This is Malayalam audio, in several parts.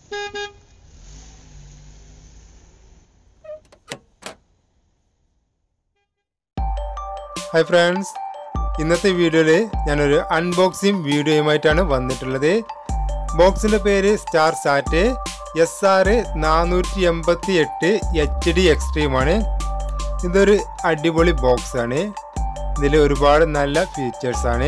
ഹായ് ഫ്രണ്ട്സ് ഇന്നത്തെ വീഡിയോയിൽ ഞാനൊരു അൺബോക്സിങ് വീഡിയോയുമായിട്ടാണ് വന്നിട്ടുള്ളത് ബോക്സിൻ്റെ പേര് സ്റ്റാർ സാറ്റ് എസ് ആർ നാനൂറ്റി എൺപത്തി എട്ട് എച്ച് ഡി എക്സ്ട്രീമാണ് ഇതൊരു അടിപൊളി ബോക്സ് ആണ് ഇതിൽ ഒരുപാട് നല്ല ഫീച്ചേഴ്സാണ്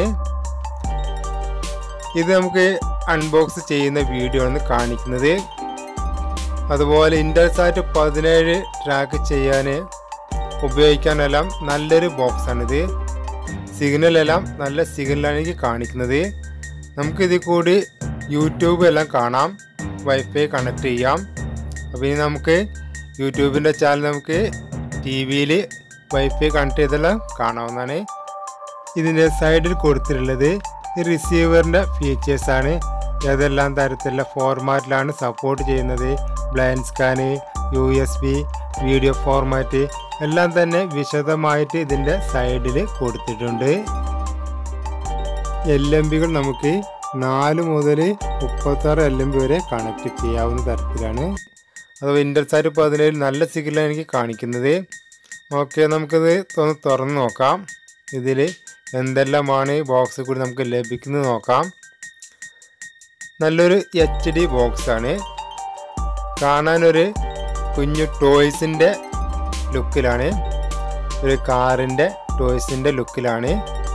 ഇത് നമുക്ക് അൺബോക്സ് ചെയ്യുന്ന വീഡിയോ ആണ് കാണിക്കുന്നത് അതുപോലെ ഇൻ്റർസാറ്റ് പതിനേഴ് ട്രാക്ക് ചെയ്യാൻ ഉപയോഗിക്കാനെല്ലാം നല്ലൊരു ബോക്സാണിത് സിഗ്നൽ എല്ലാം നല്ല സിഗ്നലാണ് എനിക്ക് കാണിക്കുന്നത് നമുക്ക് ഇതിൽ കൂടി യൂട്യൂബ് എല്ലാം കാണാം വൈഫൈ കണക്ട് ചെയ്യാം അപ്പോൾ ഇനി നമുക്ക് യൂട്യൂബിൻ്റെ ചാനൽ നമുക്ക് ടി വിയിൽ വൈഫൈ കണക്ട് ചെയ്തെല്ലാം കാണാവുന്നതാണ് ഇതിൻ്റെ സൈഡിൽ കൊടുത്തിട്ടുള്ളത് ഈ റിസീവറിൻ്റെ ഫീച്ചേഴ്സാണ് ഏതെല്ലാം തരത്തിലുള്ള ഫോർമാറ്റിലാണ് സപ്പോർട്ട് ചെയ്യുന്നത് blind scan U S B video format എല്ലാം തന്നെ വിശദമായിട്ട് ഇതിൻ്റെ സൈഡിൽ കൊടുത്തിട്ടുണ്ട് എൽ എം ബികൾ നമുക്ക് നാല് മുതൽ മുപ്പത്താറ് എൽ എം ബി വരെ കണക്ട് ചെയ്യാവുന്ന തരത്തിലാണ് അഥവാ ഇൻ്റർസാറ്റ് പതിനേഴ് നല്ല സിഗ്നലാണ് എനിക്ക് കാണിക്കുന്നത് ഓക്കെ നമുക്കിത് ഒന്ന് തുറന്ന് നോക്കാം ഇതിൽ എന്തെല്ലാമാണ് ഈ ബോക്സിൽ കൂടി നമുക്ക് ലഭിക്കുന്നത് നോക്കാം നല്ലൊരു എച്ച് ഡി ബോക്സാണ് കാണാനൊരു കുഞ്ഞു ടോയ്സിൻ്റെ ലുക്കിലാണ് ഒരു കാറിൻ്റെ ടോയ്സിൻ്റെ ലുക്കിലാണ്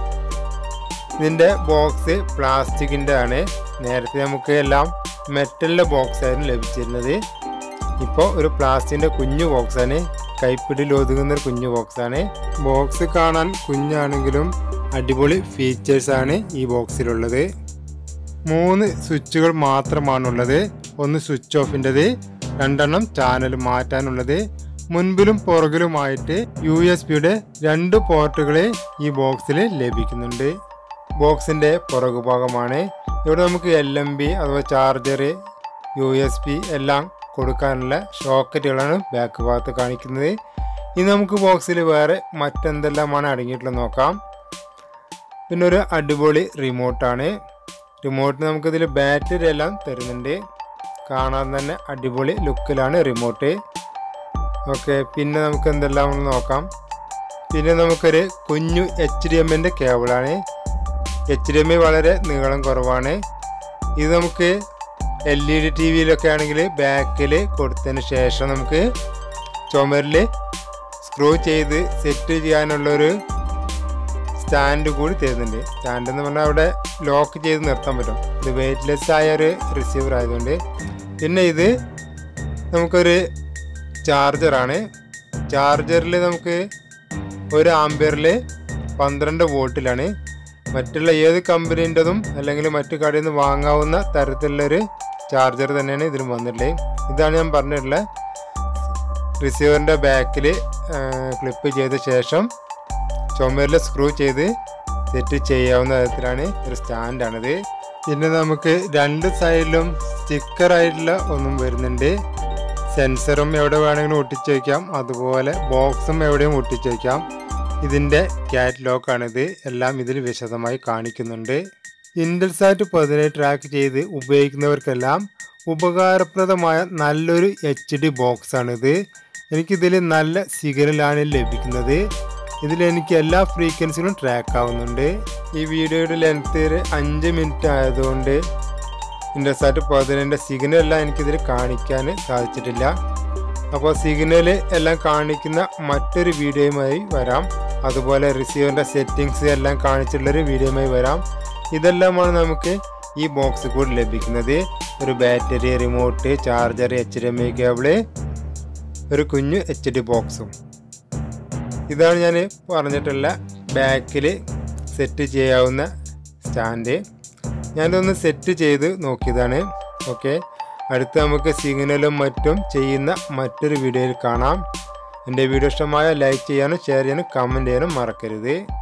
ഇതിൻ്റെ ബോക്സ് പ്ലാസ്റ്റിക്കിൻ്റെ ആണ് നേരത്തെ നമുക്ക് എല്ലാം മെറ്റലിൻ്റെ ബോക്സ് ആയിരുന്നു ലഭിച്ചിരുന്നത് ഇപ്പോൾ ഒരു പ്ലാസ്റ്റിക്കിൻ്റെ കുഞ്ഞു ബോക്സാണ് കൈപ്പിടിയിൽ ഒതുങ്ങുന്ന ഒരു കുഞ്ഞു ബോക്സാണ് ബോക്സ് കാണാൻ കുഞ്ഞാണെങ്കിലും അടിപൊളി ഫീച്ചേഴ്സാണ് ഈ ബോക്സിലുള്ളത് മൂന്ന് സ്വിച്ചുകൾ മാത്രമാണുള്ളത് ഒന്ന് സ്വിച്ച് ഓഫിൻ്റെത് രണ്ടെണ്ണം ചാനൽ മാറ്റാനുള്ളത് മുൻപിലും പുറകിലുമായിട്ട് യു എസ് പിയുടെ രണ്ട് പോർട്ടുകളെ ഈ ബോക്സിൽ ലഭിക്കുന്നുണ്ട് ബോക്സിൻ്റെ പുറകുഭാഗമാണ് ഇവിടെ നമുക്ക് എൽ എം ബി അഥവാ ചാർജർ യു എസ് പി എല്ലാം കൊടുക്കാനുള്ള ഷോക്കറ്റുകളാണ് ബാക്ക് ഭാഗത്ത് കാണിക്കുന്നത് ഇനി നമുക്ക് ബോക്സിൽ വേറെ മറ്റെന്തെല്ലാമാണ് അടങ്ങിയിട്ടുള്ളത് നോക്കാം പിന്നെ ഒരു അടിപൊളി റിമോട്ടാണ് റിമോട്ടിന് നമുക്കിതിൽ ബാറ്ററി എല്ലാം തരുന്നുണ്ട് കാണാൻ തന്നെ അടിപൊളി ലുക്കിലാണ് റിമോട്ട് ഓക്കെ പിന്നെ നമുക്ക് എന്തെല്ലാം ഒന്ന് നോക്കാം പിന്നെ നമുക്കൊരു കുഞ്ഞു എച്ച് ഡി എമ്മിൻ്റെ കേബിളാണ് എച്ച് ഡി എം വളരെ നീളം കുറവാണ് ഇത് നമുക്ക് എൽ ഇ ഡി ടി വിയിലൊക്കെ ആണെങ്കിൽ ബാക്കിൽ കൊടുത്തതിന് ശേഷം നമുക്ക് ചുമരിൽ സ്ക്രൂ ചെയ്ത് സെറ്റ് ചെയ്യാനുള്ളൊരു സ്റ്റാൻഡ് കൂടി തരുന്നുണ്ട് സ്റ്റാൻഡ് എന്ന് പറഞ്ഞാൽ അവിടെ ലോക്ക് ചെയ്ത് നിർത്താൻ പറ്റും ഇത് വെയിറ്റ്ലെസ് ആയ ഒരു റിസീവർ ആയതുകൊണ്ട് പിന്നെ ഇത് നമുക്കൊരു ചാർജറാണ് ചാർജറിൽ നമുക്ക് ഒരു ആംബിയറിൽ പന്ത്രണ്ട് വോൾട്ടിലാണ് മറ്റുള്ള ഏത് കമ്പനീൻ്റെതും അല്ലെങ്കിൽ മറ്റു കടയിൽ നിന്ന് വാങ്ങാവുന്ന തരത്തിലുള്ളൊരു ചാർജർ തന്നെയാണ് ഇതിന് വന്നിട്ടുള്ളത് ഇതാണ് ഞാൻ പറഞ്ഞിട്ടുള്ളത് റിസീവറിൻ്റെ ബാക്കിൽ ക്ലിപ്പ് ചെയ്ത ശേഷം ചുമരിൽ സ്ക്രൂ ചെയ്ത് സെറ്റ് ചെയ്യാവുന്ന തരത്തിലാണ് ഒരു സ്റ്റാൻഡാണിത് പിന്നെ നമുക്ക് രണ്ട് സൈഡിലും സ്റ്റിക്കറായിട്ടുള്ള ഒന്നും വരുന്നുണ്ട് സെൻസറും എവിടെ വേണമെങ്കിലും ഒട്ടിച്ച് വയ്ക്കാം അതുപോലെ ബോക്സും എവിടെയും ഒട്ടിച്ച് വയ്ക്കാം ഇതിൻ്റെ കാറ്റലോഗാണിത് എല്ലാം ഇതിൽ വിശദമായി കാണിക്കുന്നുണ്ട് ഇൻഡൽസാറ്റ് പതിനേഴ് ട്രാക്ക് ചെയ്ത് ഉപയോഗിക്കുന്നവർക്കെല്ലാം ഉപകാരപ്രദമായ നല്ലൊരു എച്ച് ഡി ബോക്സാണിത് എനിക്കിതിൽ നല്ല സിഗ്നലാണ് ലഭിക്കുന്നത് ഇതിൽ എനിക്ക് എല്ലാ ഫ്രീക്വൻസികളും ട്രാക്ക് ആവുന്നുണ്ട് ഈ വീഡിയോയുടെ ലെങ്ത് അഞ്ച് മിനിറ്റ് ആയതുകൊണ്ട് ഇൻഡസാറ്റ് പതിനെൻ്റെ സിഗ്നൽ എല്ലാം എനിക്കിതിൽ കാണിക്കാൻ സാധിച്ചിട്ടില്ല അപ്പോൾ സിഗ്നൽ എല്ലാം കാണിക്കുന്ന മറ്റൊരു വീഡിയോയുമായി വരാം അതുപോലെ റിസീവറിൻ്റെ സെറ്റിങ്സ് എല്ലാം കാണിച്ചിട്ടുള്ളൊരു വീഡിയോയുമായി വരാം ഇതെല്ലാമാണ് നമുക്ക് ഈ ബോക്സ് കൂടി ലഭിക്കുന്നത് ഒരു battery remote charger H D M I cable ഒരു കുഞ്ഞു എച്ച് ഡി ബോക്സും ഇതാണ് ഞാൻ പറഞ്ഞിട്ടുള്ള ബാക്കിൽ സെറ്റ് ചെയ്യാവുന്ന സ്റ്റാൻഡ് ഞാനൊന്ന് സെറ്റ് ചെയ്ത് നോക്കിയതാണ് ഓക്കെ അടുത്ത് നമുക്ക് സിഗ്നലും മറ്റും ചെയ്യുന്ന മറ്റൊരു വീഡിയോയിൽ കാണാം എൻ്റെ വീഡിയോ ഇഷ്ടമായ ലൈക്ക് ചെയ്യാനും ഷെയർ ചെയ്യാനും കമൻറ്റ് ചെയ്യാനും മറക്കരുത്